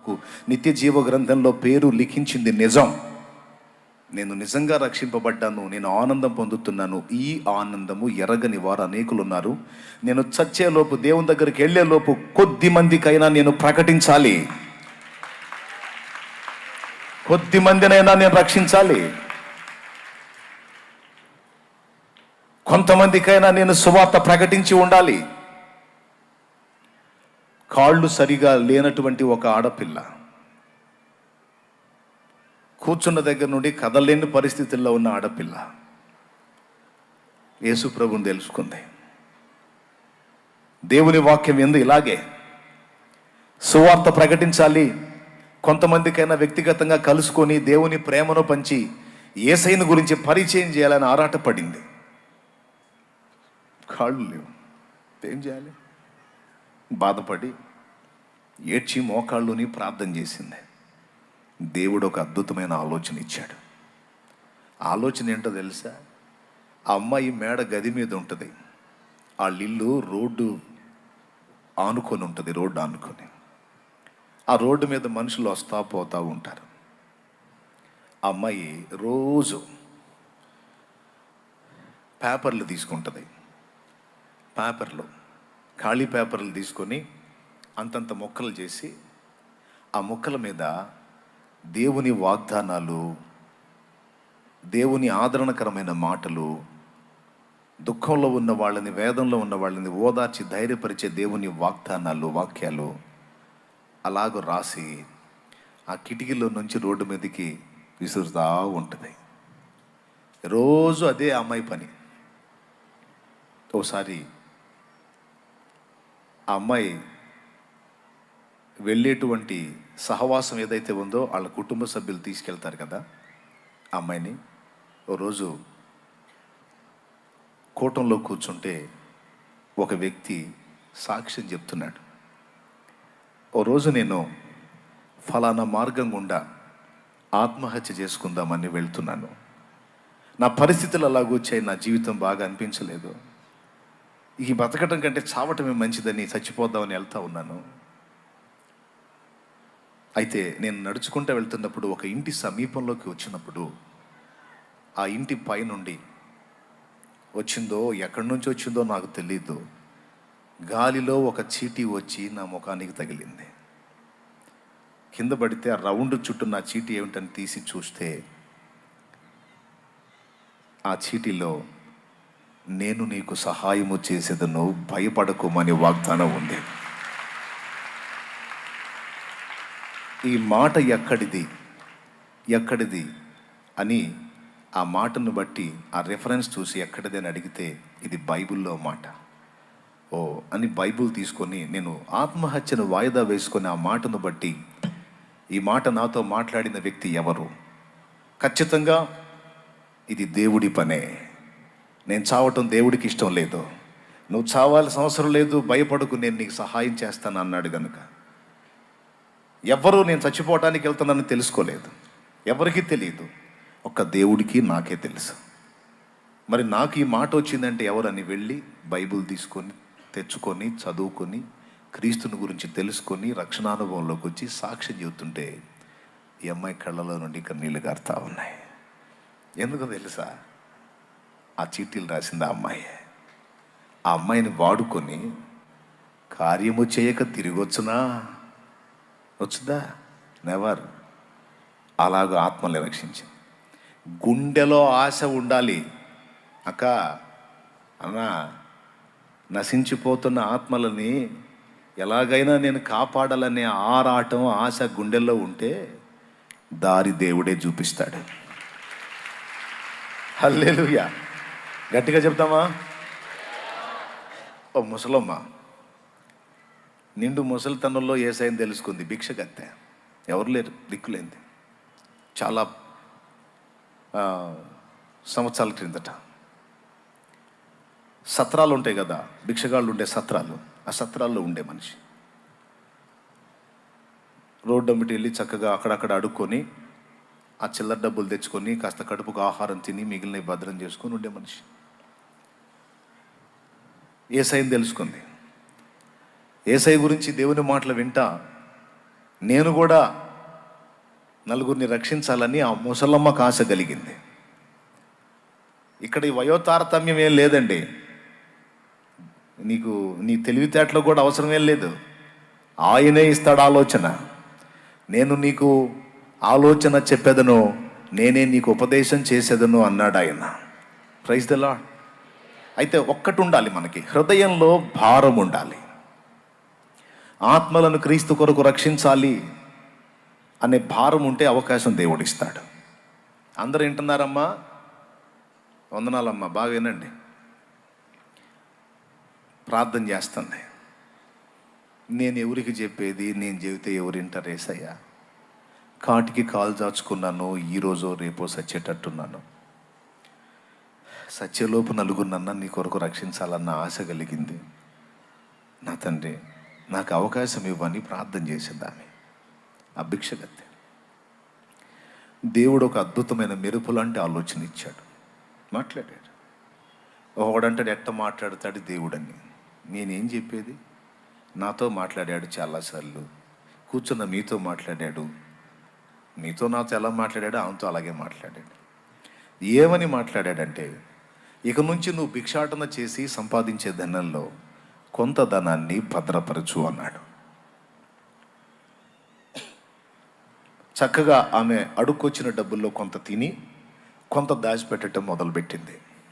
నాకు నిత్య జీవ గ్రంథంలో పేరు లిఖించింది నిజం నేను నిజంగా రక్షింపబడ్డాను నేను ఆనందం పొందుతున్నాను ఈ ఆనందము ఎరగని వారు అనేకులు ఉన్నారు నేను చచ్చేలోపు దేవుని దగ్గరికి వెళ్ళేలోపు కొద్ది మందికైనా నేను ప్రకటించాలి కొద్ది మందినైనా నేను రక్షించాలి కొంతమందికైనా నేను సువార్త ప్రకటించి ఉండాలి కాళ్ళు సరిగా లేనటువంటి ఒక ఆడపిల్ల కూర్చున్న దగ్గర నుండి కదలేని పరిస్థితుల్లో ఉన్న ఆడపిల్ల యేసు ప్రభుని తెలుసుకుంది దేవుని వాక్యం ఎందు ఇలాగే సువార్త ప్రకటించాలి కొంతమందికైనా వ్యక్తిగతంగా కలుసుకొని దేవుని ప్రేమను పంచి ఏసైని గురించి పరిచయం చేయాలని ఆరాటపడింది కాళ్ళు లేవు ఏం చేయాలి బాధపడి ఏడ్చి మోకాళ్ళుని ప్రార్థన చేసింది దేవుడు ఒక అద్భుతమైన ఆలోచన ఇచ్చాడు ఆలోచన ఏంటో తెలుసా ఆ అమ్మాయి మేడ గది మీద ఉంటుంది వాళ్ళ ఇల్లు రోడ్డు ఆనుకొని ఉంటుంది రోడ్డు ఆనుకొని ఆ రోడ్డు మీద మనుషులు వస్తా పోతా ఉంటారు ఆ అమ్మాయి రోజు పేపర్లు తీసుకుంటుంది పేపర్లు ఖాళీ పేపర్లు తీసుకొని అంతంత మొక్కలు చేసి ఆ మొక్కల మీద దేవుని వాగ్దానాలు దేవుని ఆదరణకరమైన మాటలు దుఃఖంలో ఉన్న వాళ్ళని వేదంలో ఉన్న వాళ్ళని ఓదార్చి ధైర్యపరిచే దేవుని వాగ్దానాలు వాక్యాలు అలాగ రాసి ఆ కిటికీలో నుంచి రోడ్డు మీదకి విసురుతా ఉంటుంది రోజు అదే ఆ అమ్మాయి పని ఒకసారి ఆ అమ్మాయి వెళ్ళేటువంటి సహవాసం ఏదైతే ఉందో వాళ్ళ కుటుంబ సభ్యులు తీసుకెళ్తారు కదా ఆ అమ్మాయిని ఓ రోజు కూటంలో కూర్చుంటే ఒక వ్యక్తి సాక్ష్యం చెప్తున్నాడు ఓ రోజు నేను ఫలానా మార్గం గుండా ఆత్మహత్య చేసుకుందామని వెళ్తున్నాను నా పరిస్థితులు అలాగొచ్చాయి నా జీవితం బాగా అనిపించలేదు ఈ బతకటం కంటే చావటమే మంచిదని చచ్చిపోదామని వెళ్తా ఉన్నాను అయితే నేను నడుచుకుంటూ వెళ్తున్నప్పుడు ఒక ఇంటి సమీపంలోకి వచ్చినప్పుడు ఆ ఇంటి పైనుండి వచ్చిందో ఎక్కడి నుంచి వచ్చిందో నాకు తెలియదు గాలిలో ఒక చీటీ వచ్చి నా ముఖానికి తగిలింది కింద పడితే ఆ రౌండ్ చుట్టూ నా చీటీ ఏమిటని తీసి చూస్తే ఆ చీటీలో నేను నీకు సహాయము చేసేదను భయపడకుమని వాగ్దానం ఉంది ఈ మాట ఎక్కడిది ఎక్కడిది అని ఆ మాటను బట్టి ఆ రెఫరెన్స్ చూసి ఎక్కడిది అని అడిగితే ఇది బైబిల్లో మాట ఓ అని బైబిల్ తీసుకొని నేను ఆత్మహత్యను వాయిదా వేసుకొని ఆ మాటను బట్టి ఈ మాట నాతో మాట్లాడిన వ్యక్తి ఎవరు ఖచ్చితంగా ఇది దేవుడి పనే నేను చావటం దేవుడికి ఇష్టం లేదు నువ్వు చావాల్సిన అవసరం లేదు భయపడకు నేను నీకు సహాయం చేస్తాను అన్నాడు కనుక ఎవ్వరూ నేను చచ్చిపోవటానికి వెళ్తున్నానని తెలుసుకోలేదు ఎవరికీ తెలియదు ఒక్క దేవుడికి నాకే తెలుసు మరి నాకు ఈ మాట వచ్చిందంటే ఎవరని వెళ్ళి బైబిల్ తీసుకొని తెచ్చుకొని చదువుకొని క్రీస్తుని గురించి తెలుసుకొని రక్షణానుభవంలోకి వచ్చి సాక్ష్యం చెబుతుంటే ఈ అమ్మాయి కళ్ళలో నుండి కన్నీళ్ళు గారుతా ఉన్నాయి ఎందుకో తెలుసా ఆ చీటీలు రాసింది ఆ అమ్మాయి ఆ అమ్మాయిని వాడుకొని కార్యము చేయక తిరిగి వచ్చునా వచ్చుదా నెవర్ అలాగ ఆత్మల్ని రక్షించింది గుండెలో ఆశ ఉండాలి అక్క అన్నా నశించిపోతున్న ఆత్మలని ఎలాగైనా నేను కాపాడాలనే ఆరాటం ఆశ గుండెల్లో ఉంటే దారి దేవుడే చూపిస్తాడు హల్లెలూయా గట్టిగా చెప్తామా ఓ ముసలమ్మ నిండు ముసలితనంలో ఏసైని తెలుసుకుంది భిక్షగత్తె ఎవరు లేరు దిక్కులేంది చాలా ఆ, సంవత్సరాల క్రిందట సత్రాలు ఉంటాయి కదా భిక్షగాళ్ళు ఉండే సత్రాలు ఆ సత్రాల్లో ఉండే మనిషి రోడ్డు అమ్మిటి వెళ్ళి చక్కగా అక్కడక్కడ అడుక్కొని ఆ చిల్లర డబ్బులు తెచ్చుకొని కాస్త కడుపుకు ఆహారం తిని మిగిలిన భద్రం చేసుకొని ఉండే మనిషి ఏసైని తెలుసుకుంది ఏసై గురించి దేవుని మాటలు వింటా నేను కూడా నలుగురిని రక్షించాలని ఆ ముసలమ్మకు ఆశ కలిగింది ఇక్కడ ఈ వయోతారతమ్యం ఏం లేదండి నీకు నీ తెలివితేటలో కూడా అవసరమేం లేదు ఆయనే ఇస్తాడు ఆలోచన నేను నీకు ఆలోచన చెప్పేదను నేనే నీకు ఉపదేశం చేసేదను అన్నాడు ఆయన ప్రైజ్ ద లాడ్ అయితే ఒక్కటి ఉండాలి మనకి హృదయంలో భారం ఉండాలి ఆత్మలను క్రీస్తు కొరకు రక్షించాలి అనే భారం ఉంటే అవకాశం దేవుడిస్తాడు అందరూ వింటున్నారమ్మా వందనాలమ్మా బాగా వినండి ప్రార్థన చేస్తుంది నేను ఎవరికి చెప్పేది నేను చెబితే ఎవరు వింటారు ఏసయ్యా కాటికి కాలు చాచుకున్నాను ఈరోజు రేపో సచ్చేటట్టున్నాను సత్యలోపు నలుగురినన్న నీ కొరకు రక్షించాలన్న ఆశ కలిగింది నా తండ్రి నాకు అవకాశం ఇవ్వని ప్రార్థన చేసేదాన్ని ఆ భిక్షగత్తె దేవుడు ఒక అద్భుతమైన మెరుపు లాంటి ఆలోచన ఇచ్చాడు మాట్లాడాడు ఒకడంటాడు ఎట్ట మాట్లాడతాడు దేవుడని నేనేం చెప్పేది నాతో మాట్లాడాడు చాలాసార్లు కూర్చున్న మీతో మాట్లాడాడు మీతో నాతో ఎలా మాట్లాడాడో ఆమెతో అలాగే మాట్లాడాడు ఏమని మాట్లాడాడంటే ఇక నుంచి నువ్వు భిక్షాటన చేసి సంపాదించే ధనంలో కొంత ధనాన్ని భద్రపరచు అన్నాడు చక్కగా ఆమె అడుక్కొచ్చిన డబ్బుల్లో కొంత తిని కొంత దాచిపెట్టడం మొదలుపెట్టింది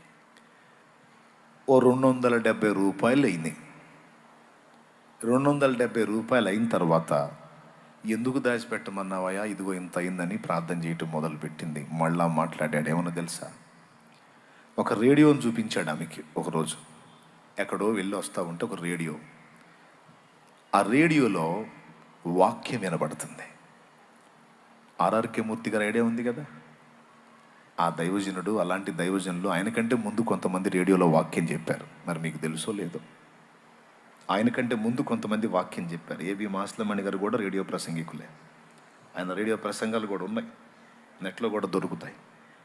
ఓ రెండు వందల డెబ్బై రూపాయలు అయినాయి రెండు వందల డెబ్బై రూపాయలు అయిన తర్వాత ఎందుకు దాచిపెట్టమన్నావయ్యా ఇదిగో ఇంత అయిందని ప్రార్థన చేయటం మొదలుపెట్టింది మళ్ళా మాట్లాడాడు ఏమన్నా తెలుసా ఒక రేడియోని చూపించాడు ఆమెకి ఒకరోజు ఎక్కడో వెళ్ళి వస్తూ ఉంటే ఒక రేడియో ఆ రేడియోలో వాక్యం వినబడుతుంది ఆర్ఆర్కే మూర్తి గారు ఐడియా ఉంది కదా ఆ దైవజనుడు అలాంటి దైవజనులు ఆయనకంటే ముందు కొంతమంది రేడియోలో వాక్యం చెప్పారు మరి మీకు తెలుసో లేదో ఆయనకంటే ముందు కొంతమంది వాక్యం చెప్పారు ఏబి మాస్లమణి గారు కూడా రేడియో ప్రసంగికులే ఆయన రేడియో ప్రసంగాలు కూడా ఉన్నాయి నెట్లో కూడా దొరుకుతాయి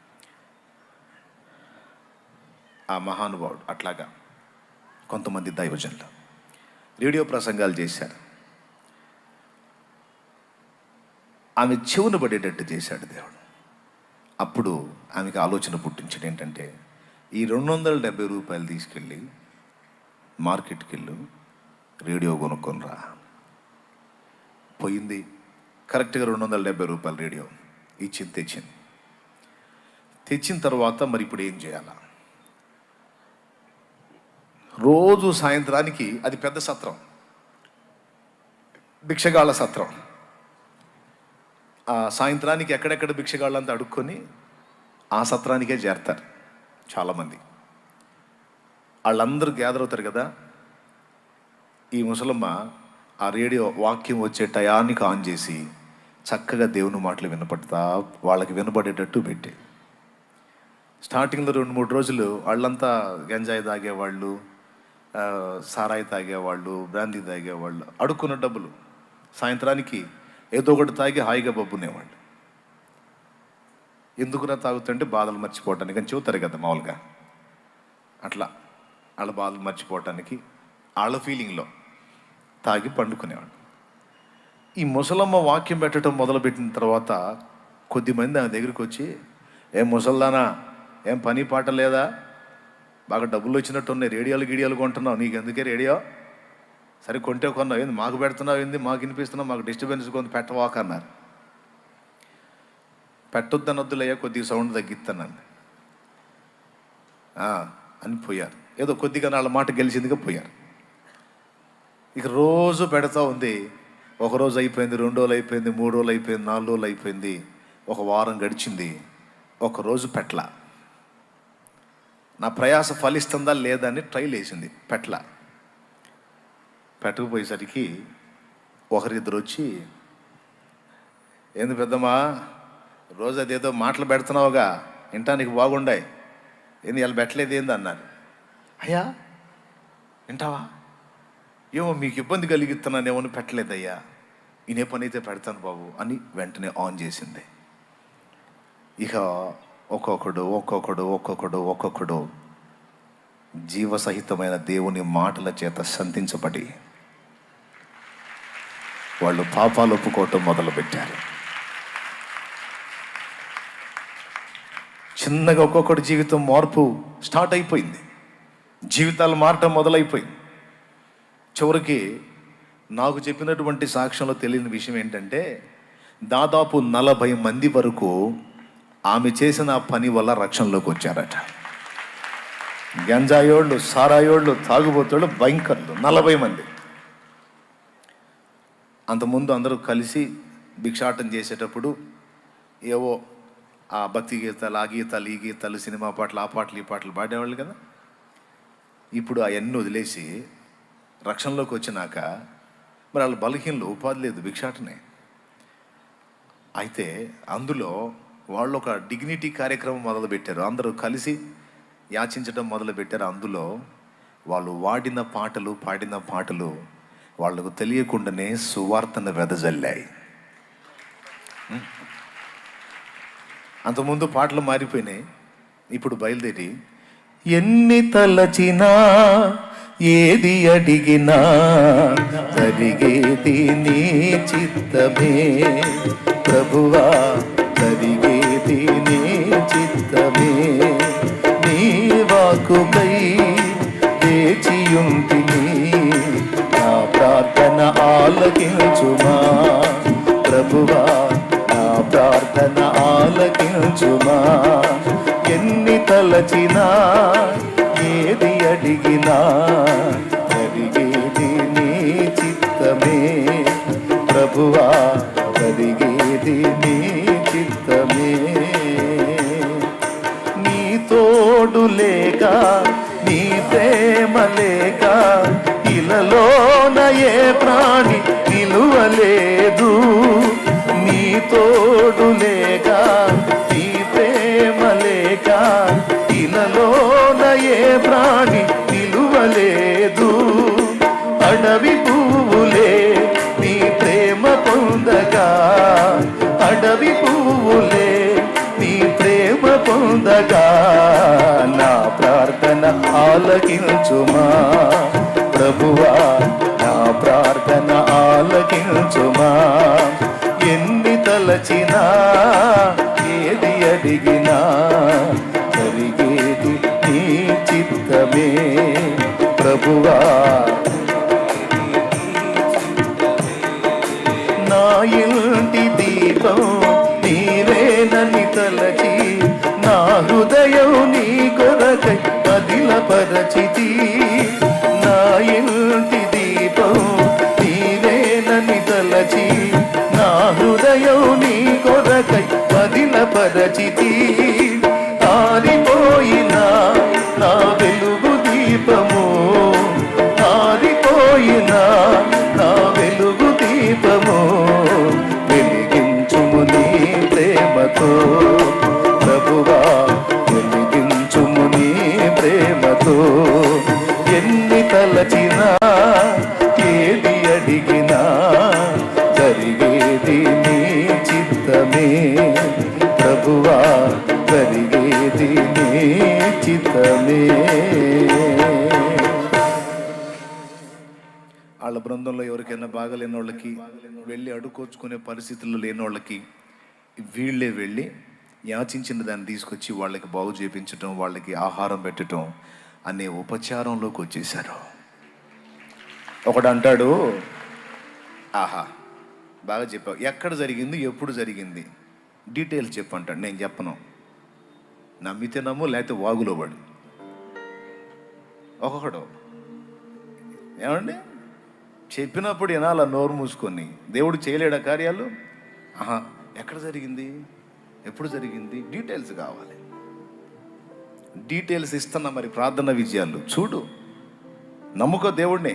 ఆ మహానుభావుడు అట్లాగా కొంతమంది దైవజనులు రేడియో ప్రసంగాలు చేశారు ఆమె చెవును పడేటట్టు చేశాడు దేవుడు అప్పుడు ఆమెకి ఆలోచన పుట్టించాడు ఏంటంటే ఈ రెండు వందల డెబ్బై రూపాయలు తీసుకెళ్ళి మార్కెట్కి వెళ్ళు రేడియో కొనుక్కొనిరా పోయింది కరెక్ట్గా రెండు వందల డెబ్బై రూపాయల రేడియో ఇచ్చింది తెచ్చింది తెచ్చిన తర్వాత మరి ఇప్పుడు ఏం చేయాలా రోజు సాయంత్రానికి అది పెద్ద సత్రం భిక్షగాళ్ళ సత్రం ఆ సాయంత్రానికి ఎక్కడెక్కడ భిక్షగాళ్ళంతా అడుక్కొని ఆ సత్రానికే చేరతారు చాలామంది వాళ్ళందరూ గ్యాదర్ అవుతారు కదా ఈ ముసలమ్మ ఆ రేడియో వాక్యం వచ్చే టయానికి ఆన్ చేసి చక్కగా దేవుని మాటలు వినపడతా వాళ్ళకి వినపడేటట్టు పెట్టి స్టార్టింగ్లో రెండు మూడు రోజులు వాళ్ళంతా గంజాయి తాగేవాళ్ళు ఆ, సారాయి తాగేవాళ్ళు బ్రాందీ తాగేవాళ్ళు అడుక్కున్న డబ్బులు సాయంత్రానికి ఏదో ఒకటి తాగి హాయిగా బబ్బునేవాళ్ళు ఎందుకురా తాగుతుంటే బాధలు మర్చిపోవటానికి అని చెబుతారు కదా మామూలుగా అట్లా వాళ్ళ బాధలు మర్చిపోవటానికి వాళ్ళ ఫీలింగ్లో తాగి పండుకునేవాడు ఈ ముసలమ్మ వాక్యం పెట్టడం మొదలుపెట్టిన తర్వాత కొద్దిమంది ఆమె దగ్గరికి వచ్చి ఏం ముసల్దానా ఏం పని పాట లేదా బాగా డబ్బులు వచ్చినట్టు ఉన్నాయి రేడియోలు గీడియోలు కొంటున్నావు నీకు ఎందుకే రేడియో సరే కొంటే కొన్నావు ఏంది మాకు పెడుతున్నావు ఏంది మాకు వినిపిస్తున్నావు మాకు డిస్టర్బెన్స్ కొంత పెట్టవాక అన్నారు పెట్టొద్దని వద్దులయ్యా కొద్దిగా సౌండ్ తగ్గిస్తానండి ఆ, అని పోయారు ఏదో కొద్దిగా వాళ్ళ మాట గెలిచిందిగా పోయారు ఇక రోజు పెడతా ఉంది ఒక రోజు అయిపోయింది రెండు రోజులు అయిపోయింది మూడు రోజులు అయిపోయింది నాలుగు రోజులు అయిపోయింది ఒక వారం గడిచింది ఒక రోజు పెట్ల నా ప్రయాస ఫలిస్తుందా లేదా అని ట్రైల్ వేసింది పెట్ల పెట్టకపోయేసరికి ఒకరిద్దరు వచ్చి ఏంది పెద్దమ్మా రోజు అదేదో మాటలు పెడుతున్నావుగా వింటానికి బాగుండాయి ఏంది ఇలా పెట్టలేదు ఏంది అన్నారు అయ్యా వింటావా ఏమో మీకు ఇబ్బంది కలిగిస్తున్నానేమో అని పెట్టలేదయ్యా ఈయన పని అయితే పెడతాను బాబు అని వెంటనే ఆన్ చేసింది ఇక ఒక్కొక్కడు ఒక్కొక్కడు ఒక్కొక్కడు ఒక్కొక్కడు జీవసహితమైన దేవుని మాటల చేత సంధించబడి వాళ్ళు పాపాలు ఒప్పుకోవటం మొదలుపెట్టారు చిన్నగా ఒక్కొక్కటి జీవితం మార్పు స్టార్ట్ అయిపోయింది జీవితాలు మారటం మొదలైపోయింది చివరికి నాకు చెప్పినటువంటి సాక్ష్యంలో తెలియని విషయం ఏంటంటే దాదాపు నలభై మంది వరకు ఆమె చేసిన ఆ పని వల్ల రక్షణలోకి వచ్చారట గంజాయోళ్ళు సారాయోళ్ళు తాగుబోతోళ్ళు భయంకరులు నలభై మంది అంతకుముందు అందరూ కలిసి భిక్షాటం చేసేటప్పుడు ఏవో ఆ భక్తి గీతాలు ఆ గీతాలు ఈ గీతాలు సినిమా పాటలు ఆ పాటలు ఈ పాటలు పాడేవాళ్ళు కదా ఇప్పుడు అవన్నీ వదిలేసి రక్షణలోకి వచ్చినాక మరి వాళ్ళ బలహీనలు ఉపాధి లేదు భిక్షాటనే అయితే అందులో వాళ్ళు ఒక డిగ్నిటీ కార్యక్రమం మొదలుపెట్టారు అందరూ కలిసి యాచించడం మొదలుపెట్టారు అందులో వాళ్ళు వాడిన పాటలు పాడిన పాటలు వాళ్ళకు తెలియకుండానే సువార్తను వెదజల్లాయి ఉం. అంతకుముందు పాటలు మారిపోయినాయి ఇప్పుడు బయలుదేరి ఎన్ని తలచినా ఏది అడిగినా జరిగేది నీ చిత్తమే ప్రభువా జరిగేది నీ చిత్తమే నీ వాకుకై వేచియుంటిని నా ప్రార్థన ఆలకించుమా ప్రభువా నా ప్రార్థన ఆలకించుమా ఎన్ని తలచినా ఏది అడిగినా జరిగేది నీ చిత్తమే ప్రభువా జరిగేది నీ చిత్తమే నీ తోడు లేక నీ ప్రేమ లేక ఇలలోన ఏ ప్రాణి నిలువలేదు నీ తోడు లేక నీ ప్రేమ లేక ఇలలోన ఏ ప్రాణి నిలువలేదు అడవి పువ్వులే నీ ప్రేమ పొందగా అడవి పువ్వులే నీ ప్రేమ పొందగా నా ప్రార్థన ఆలకించుమా ప్రభువా నా ప్రార్థన ఆలకించుమా ఎన్ని తలచినా ఏది అడిగినా జరిగేది నీ చిత్తమే ప్రభువా నా ఇంటి దీపం నీవేనని తలచి నా హృదయం నీ కొరకై పదిలపరచితి నా ఇంటి దీపం నీవేనని తలచి నా హృదయం నీ కొరకై పదిలపరచితి ఆరిపోయిన నా వెలుగు దీపము ఆరిపోయిన నా వెలుగు దీపము వెలిగించుము నీ ప్రేమతో ప్రభువా వెలిగించుము నీ ప్రేమతో ఎన్ని తలచినా ఏది అడిగినా జరిగేది నీ చిత్తమే ప్రభువా జరిగేది నీ చిత్తమే వాళ్ళ బృందంలో ఎవరికైనా బాగలేని వాళ్ళకి వెళ్ళి అడుకొచ్చుకునే పరిస్థితుల్లో లేని వాళ్ళకి వీళ్ళే వెళ్ళి యాచించిన దాన్ని తీసుకొచ్చి వాళ్ళకి బాగు చేపించటం వాళ్ళకి ఆహారం పెట్టడం అనే ఉపచారంలోకి వచ్చేసారు ఒకడు అంటాడు ఆహా బాగా చెప్పావు ఎక్కడ జరిగింది ఎప్పుడు జరిగింది డీటెయిల్స్ చెప్పు అంటాడు నేను చెప్పను నమ్మితే నమ్ము లేకపోతే వాగులో పడు ఒక్కొక్కడు ఏమండి చెప్పినప్పుడు వినాల నోరు మూసుకొని దేవుడు చేయలేడా కార్యాలు ఆహా ఎక్కడ జరిగింది ఎప్పుడు జరిగింది డీటెయిల్స్ కావాలి డీటెయిల్స్ ఇస్తున్న మరి ప్రార్థన విజయాలు చూడు నమ్ముకో దేవుడిని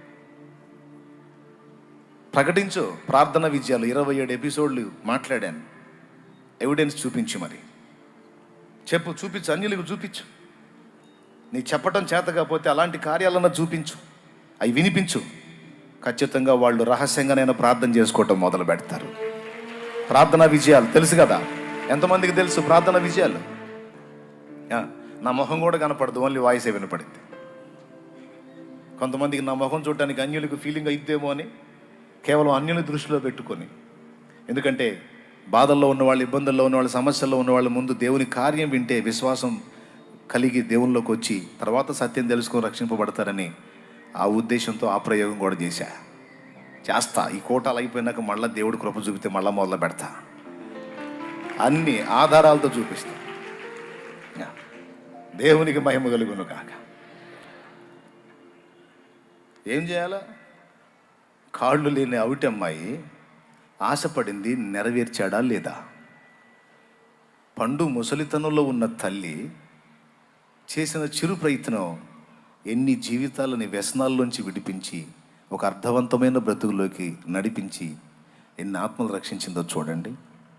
ప్రకటించు ప్రార్థన విజయాలు ఇరవై ఏడు ఎపిసోడ్లు మాట్లాడాను ఎవిడెన్స్ చూపించు మరి చెప్పు చూపించు అన్యులకు చూపించు నీ చెప్పటం చేత కాకపోతే అలాంటి కార్యాలన్నా చూపించు అవి వినిపించు ఖచ్చితంగా వాళ్ళు రహస్యంగానైనా ప్రార్థన చేసుకోవటం మొదలు పెడతారు ప్రార్థన విజయాలు తెలుసు కదా ఎంతమందికి తెలుసు ప్రార్థన విజయాలు ఆ, నా మొహం కూడా కనపడదు ఓన్లీ వాయిసే వినపడింది కొంతమందికి నా మొహం చూడటానికి అన్యులకు ఫీలింగ్ అయిద్దేమో అని కేవలం అన్యుని దృష్టిలో పెట్టుకొని ఎందుకంటే బాధల్లో ఉన్నవాళ్ళు ఇబ్బందుల్లో ఉన్నవాళ్ళు సమస్యల్లో ఉన్నవాళ్ళ ముందు దేవుని కార్యం వింటే విశ్వాసం కలిగి దేవునిలోకి వచ్చి తర్వాత సత్యం తెలుసుకొని రక్షింపబడతారని ఆ ఉద్దేశంతో ఆ ప్రయోగం కూడా చేశా చేస్తా ఈ కోటాలు అయిపోయినాక మళ్ళీ దేవుడు కృప చూపితే మళ్ళీ మొదలు పెడతా అన్ని ఆధారాలతో చూపిస్తా యా. దేవునికి మహిమ కలుగును కాక ఏం చేయాలా కాళ్ళు లేని అవిటి అమ్మాయి ఆశపడింది నెరవేర్చాడా లేదా పండు ముసలితనంలో ఉన్న తల్లి చేసిన చిరు ప్రయత్నం ఎన్ని జీవితాలని వ్యసనాల్లోంచి విడిపించి ఒక అర్థవంతమైన బ్రతుకులోకి నడిపించి ఎన్ని ఆత్మలు రక్షించిందో చూడండి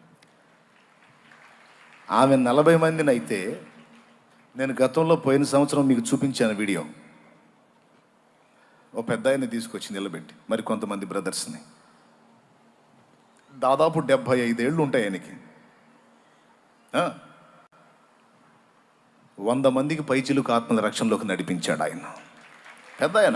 ఆమె నలభై మందిని అయితే నేను గతంలో పోయిన సంవత్సరం మీకు చూపించాను వీడియో ఓ పెద్ద ఆయన తీసుకొచ్చి నిలబెట్టి మరి కొంతమంది బ్రదర్స్ని దాదాపు డెబ్భై ఐదేళ్ళు ఉంటాయి ఆయనకి ఆ? వంద మందికి పైచిలుకు ఆత్మల రక్షణలోకి నడిపించాడు ఆయన పెద్ద ఆయన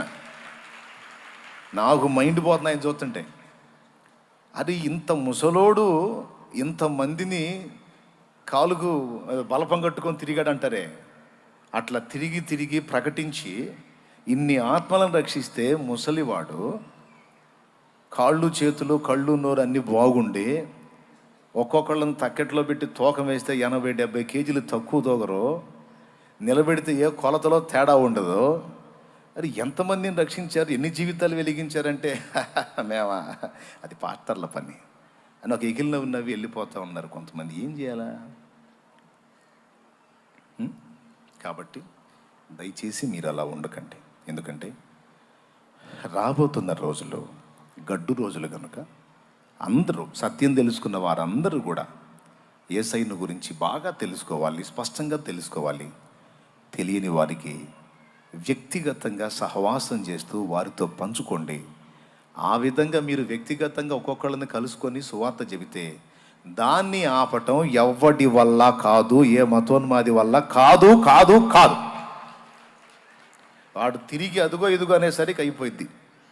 నాకు మైండ్ పోతుంది ఆయన చూస్తుంటే అది ఇంత ముసలోడు ఇంతమందిని కాలుకు ఆ, బలపం కట్టుకొని తిరిగాడంటారే అట్లా తిరిగి తిరిగి ప్రకటించి ఇన్ని ఆత్మలను రక్షిస్తే ముసలివాడు కాళ్ళు చేతులు కళ్ళు నోరు అన్నీ బాగుండి ఒక్కొక్కళ్ళని తక్కెట్లో పెట్టి తూకం వేస్తే ఎనభై డెబ్బై కేజీలు తక్కువ తోగరు నిలబెడితే ఏ కొలతలో తేడా ఉండదు అది ఎంతమందిని రక్షించారు ఎన్ని జీవితాలు వెలిగించారంటే మేమా అది పాస్టర్ల పని అని ఒక ఎగిలి నవ్వు నవ్వి వెళ్ళిపోతూ ఉన్నారు కొంతమంది ఏం చేయాలా ఉం? కాబట్టి దయచేసి మీరు అలా ఉండకండి ఎందుకంటే రాబోతున్న రోజులు గడ్డు రోజులు కనుక అందరూ సత్యం తెలుసుకున్న వారందరూ కూడా ఏసైను గురించి బాగా తెలుసుకోవాలి స్పష్టంగా తెలుసుకోవాలి తెలియని వారికి వ్యక్తిగతంగా సహవాసం చేస్తూ వారితో పంచుకోండి ఆ విధంగా మీరు వ్యక్తిగతంగా ఒక్కొక్కళ్ళని కలుసుకొని సువార్త చెబితే దాన్ని ఆపటం ఎవ్వడి వల్ల కాదు ఏ మతోన్మాది వల్ల కాదు కాదు కాదు వాడు తిరిగి అదుగో ఇదుగో అనేసరికి అయిపోయింది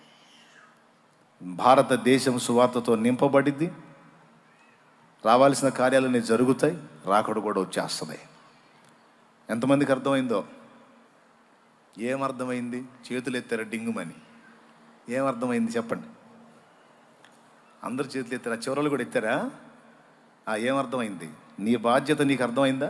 భారతదేశం సువార్తతో నింపబడిద్ది రావాల్సిన కార్యాలన్నీ జరుగుతాయి రాకడు కూడా వచ్చేస్తుంది ఎంతమందికి అర్థమైందో ఏమర్థమైంది చేతులు ఎత్తారా డింగుమని ఏమర్థమైంది చెప్పండి అందరు చేతులు ఎత్తారా చివరలు కూడా ఎత్తారా ఆ, ఏమర్థమైంది నీ బాధ్యత నీకు అర్థమైందా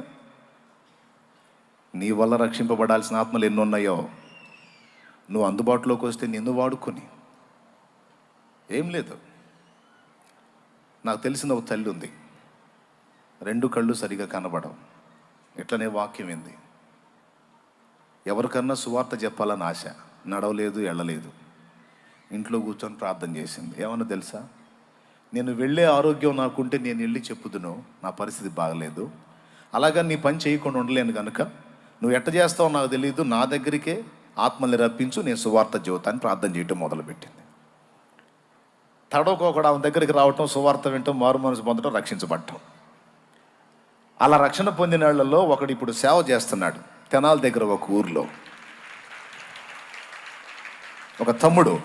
నీ వల్ల రక్షింపబడాల్సిన ఆత్మలు ఎన్ని ఉన్నాయో నువ్వు అందుబాటులోకి వస్తే నిన్ను వాడుకొని ఏం లేదు నాకు తెలిసిన ఒక తల్లి ఉంది రెండు కళ్ళు సరిగా కనబడవు ఇట్లనే వాక్యం ఏంది ఎవరికన్నా సువార్త చెప్పాలని ఆశ నడవలేదు ఎళ్ళలేదు ఇంట్లో కూర్చొని ప్రార్థన చేసింది ఏమన్నా తెలుసా నేను వెళ్ళే ఆరోగ్యం నాకుంటే నేను వెళ్ళి చెప్పుదును నా పరిస్థితి బాగలేదు అలాగా నీ పని చేయకుండా ఉండలేను కనుక నువ్వు ఎట్ట చేస్తావో నాకు తెలియదు నా దగ్గరికే ఆత్మల్ని రప్పించు నేను సువార్త జీవితాన్ని ప్రార్థన చేయటం మొదలుపెట్టింది తడవకోకుండా ఆమె దగ్గరికి రావటం సువార్త వింటం మారు మనసు పొందడం రక్షించబడటం అలా రక్షణ పొందిన వాళ్ళలో ఒకడు ఇప్పుడు సేవ చేస్తున్నాడు తెనాల దగ్గర ఒక ఊర్లో ఒక తమ్ముడు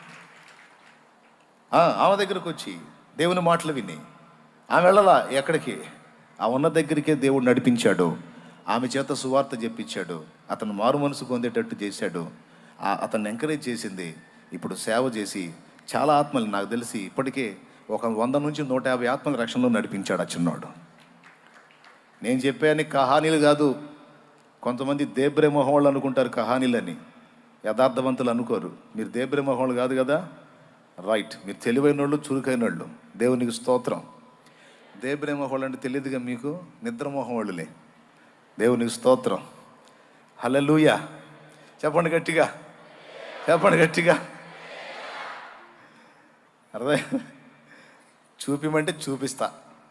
ఆ, ఆమె దగ్గరకు వచ్చి దేవుని మాటలు విని ఆమె వెళ్ళలా ఎక్కడికి ఆ ఉన్న దగ్గరికే దేవుడు నడిపించాడు ఆమె చేత సువార్త చెప్పించాడు అతను మారు మనసు పొందేటట్టు చేశాడు ఆ- అతన్ని ఎంకరేజ్ చేసింది ఇప్పుడు సేవ చేసి చాలా ఆత్మలు నాకు తెలిసి ఇప్పటికే ఒక వంద నుంచి నూట యాభై ఆత్మల రక్షణలో నడిపించాడు ఆ చిన్నోడు నేను చెప్పాను కహానీలు కాదు కొంతమంది దేబ్రే మొహం వాళ్ళు అనుకుంటారు కహానీలని యథార్థవంతులు అనుకోరు మీరు దేబ్రే మొహం వాళ్ళు కాదు కదా రైట్ మీరు తెలివైన వాళ్ళు చురుకైన వాళ్ళు దేవునికి స్తోత్రం దేబ్రే మొహం వాళ్ళు అంటే తెలియదుగా మీకు నిద్ర మొహం వాళ్ళులే దేవునికి స్తోత్రం హల్లెలూయా చెప్పండి గట్టిగా చెప్పండి గట్టిగా అర్థం చూపిమంటే చూపిస్తా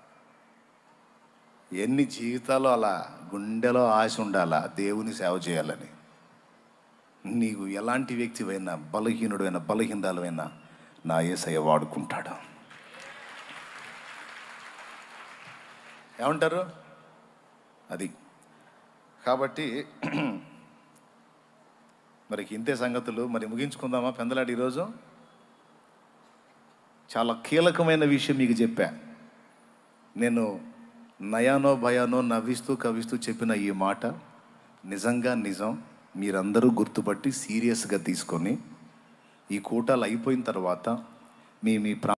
ఎన్ని జీవితాలు అలా గుండెలో ఆశ ఉండాలా దేవుని సేవ చేయాలని నీకు ఎలాంటి వ్యక్తివైనా బలహీనుడైనా బలహీనదాలైనా నా ఏసయ్య వాడుకుంటాడు ఏమంటారు అది కాబట్టి మరి ఇంతే సంగతులు మరి ముగించుకుందామా పెందలాడి ఈరోజు చాలా కీలకమైన విషయం మీకు చెప్పా నేను నయానో భయానో నవ్విస్తూ కవిస్తూ చెప్పిన ఈ మాట నిజంగా నిజం మీరందరూ గుర్తుపట్టి సీరియస్గా తీసుకొని ఈ కూటాలు అయిపోయిన తర్వాత మీ మీ ప్రా